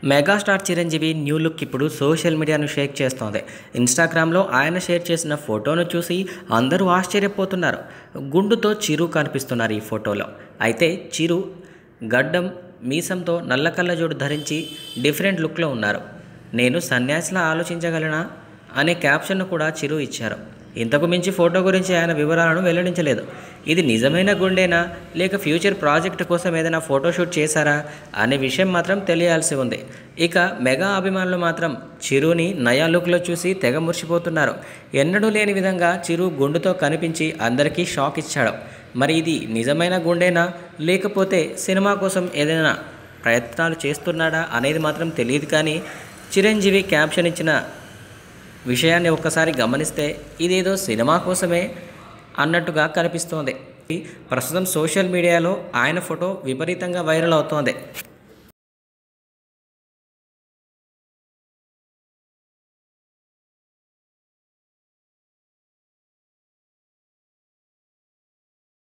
megastar Chiranjeevi new look ఇప్పుడు social మీడియాను shake చేస్తోంది ఇన్స్టాగ్రామ్లో ఆయన షేర్ చేసిన ఫోటోను చూసి అందరూ ఆశ్చర్యపోతున్నారు గుండుతో చిరు కనిపిస్తున్నారు ఈ ఫోటోలో అయితే చిరు గడ్డం మీసంతో నల్ల కళ్ళజోడు ధరించి డిఫరెంట్ లుక్లో ఉన్నారు నేను సన్యాసిలా ఆలోచించగలనా అనే క్యాప్షన్ను కూడా చిరు ఇచ్చారు ఇంతకు మించి ఫోటో గురించి ఆయన వివరాలను వెల్లడించలేదు ఇది నిజమైన గుండేనా లేక ఫ్యూచర్ ప్రాజెక్ట్ కోసం ఏదైనా ఫోటోషూట్ చేశారా అనే విషయం మాత్రం తెలియాల్సి ఉంది ఇక మెగా అభిమానులు మాత్రం చిరుని నయా లుక్లో చూసి తెగ మురిసిపోతున్నారు ఎన్నడూ లేని విధంగా చిరు గుండుతో కనిపించి అందరికీ షాక్ ఇచ్చాడు మరి ఇది నిజమైన గుండేనా లేకపోతే సినిమా కోసం ఏదైనా ప్రయత్నాలు చేస్తున్నాడా అనేది మాత్రం తెలియదు కానీ చిరంజీవి క్యాప్షన్ ఇచ్చిన విషయాన్ని ఒక్కసారి గమనిస్తే ఇదేదో సినిమా కోసమే అన్నట్టుగా కనిపిస్తోంది ప్రస్తుతం సోషల్ మీడియాలో ఆయన ఫోటో విపరీతంగా వైరల్ అవుతోంది